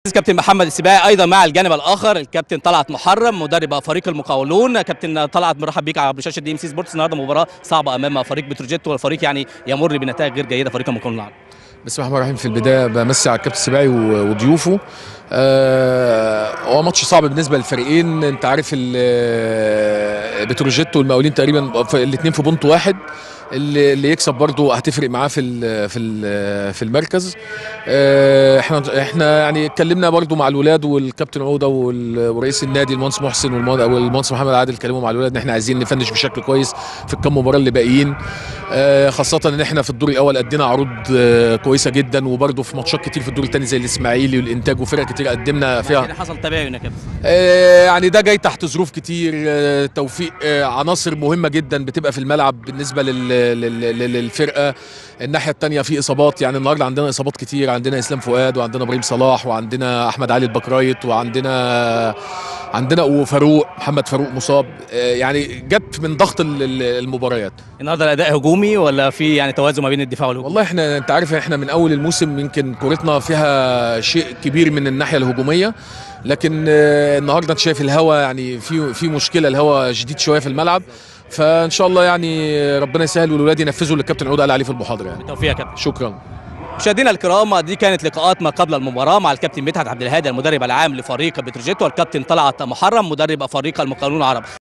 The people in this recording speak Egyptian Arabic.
كابتن محمد السباعي ايضا مع الجانب الاخر الكابتن طلعت محرم مدرب فريق المقاولون كابتن طلعت مرحب بيك على شاشه دي ام سي سبورتس النهارده مباراه صعبه امام فريق بتروجيت والفريق يعني يمر بنتائج غير جيده فريق المقاولون العرب بسم الله الرحمن الرحيم في البدايه بمسي على الكابتن السباعي و- وضيوفه آه، هو ماتش صعب بالنسبه للفريقين انت عارف ال- بتروجيت والمقاولين تقريبا الاثنين في بونت واحد اللي اللي يكسب برضه هتفرق معاه في ال في ال في المركز آه، احنا احنا يعني اتكلمنا برضه مع الولاد والكابتن عوده وال- ورئيس النادي المهندس محسن والمهندس والمهندس محمد عادل اتكلموا مع الولاد ان احنا عايزين نفنش بشكل كويس في الكام مباراه اللي باقيين آه، خاصة ان احنا في الدور الاول ادينا عروض آه، كويسة جدا وبرده في ماتشات كتير في الدور الثاني زي الاسماعيلي والانتاج وفرق كتير قدمنا فيها يعني حصل تباين يا كابتن آه، يعني ده جاي تحت ظروف كتير آه، توفيق آه، عناصر مهمة جدا بتبقى في الملعب بالنسبة لل- لل- لل- للفرقة الناحية التانية في اصابات يعني النهارده عندنا اصابات كتير عندنا اسلام فؤاد وعندنا ابراهيم صلاح وعندنا احمد علي البكرايت وعندنا عندنا وفاروق محمد فاروق مصاب آه، يعني جت من ضغط ال- ال- المباريات النهارده الاداء هجومي ولا في يعني توازن ما بين الدفاع والهجوم والله احنا انت عارف احنا من اول الموسم يمكن كورتنا فيها شيء كبير من الناحيه الهجوميه لكن آه، النهارده انت شايف الهوا يعني في في مشكله الهوا شديد شويه في الملعب فان شاء الله يعني ربنا يسهل والولاد ينفذوا اللي الكابتن عوده قال عليه في المحاضره يعني بالتوفيق يا كابتن شكرا مشاهدينا الكرام دي كانت لقاءات ما قبل المباراه مع الكابتن مدحت عبد الهادي المدرب العام لفريق بتروجيت والكابتن طلعت محرم مدرب فريق المقاولون العرب